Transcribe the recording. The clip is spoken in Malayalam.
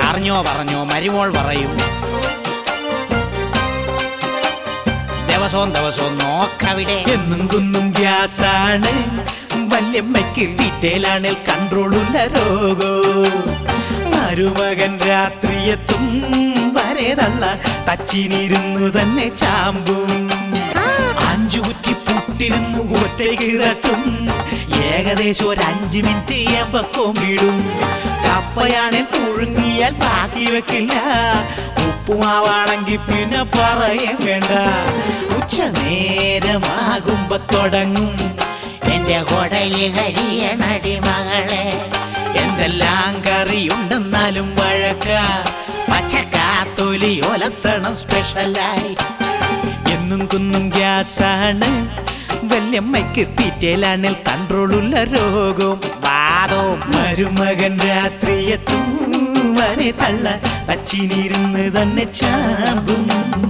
പറഞ്ഞോ പറഞ്ഞോ മരുമോൾ പറയും ദിവസവും ദിവസവും നോക്കവിടെ എന്നും കുന്നും ഗ്യാസാണ് വല്യമ്മയ്ക്ക് തീറ്റയിലാണിൽ കൺട്രോളുള്ള രോഗോ മരുമകൻ രാത്രിയെത്തും വരെ തള്ള തച്ചിനിരുന്നു തന്നെ ചാമ്പും അഞ്ചു കുറ്റി പുട്ടിരുന്ന് ഒറ്റയ്ക്ക് തട്ടും ഏകദേശം ഒരു അഞ്ച് മിനിറ്റ് എമ്പക്കോം വീടും കപ്പയാണെ പുഴുങ്ങിയാൽ ബാക്കി വെക്കില്ല ഉപ്പുമാവാണെങ്കിൽ പിന്നെ പറയും വേണ്ട ഉച്ച നേരമാകുമ്പോ തുടങ്ങും എന്റെ കൊടലി കരിയണടി മകളെ എന്തെല്ലാം കറിയുണ്ടെന്നാലും വഴക്ക പച്ചക്കാത്തൊലി ഒലത്തണം സ്പെഷ്യലായി എന്നും കുന്നും ഗ്യാസാണ് വല്യമ്മയ്ക്ക് തീറ്റയിലാണിൽ കൺട്രോളുള്ള രോഗം വാദവും മരുമകൻ രാത്രിയെത്തും വരെ തള്ള അച്ചിനിരുന്ന് തന്നെ ചാമ്പും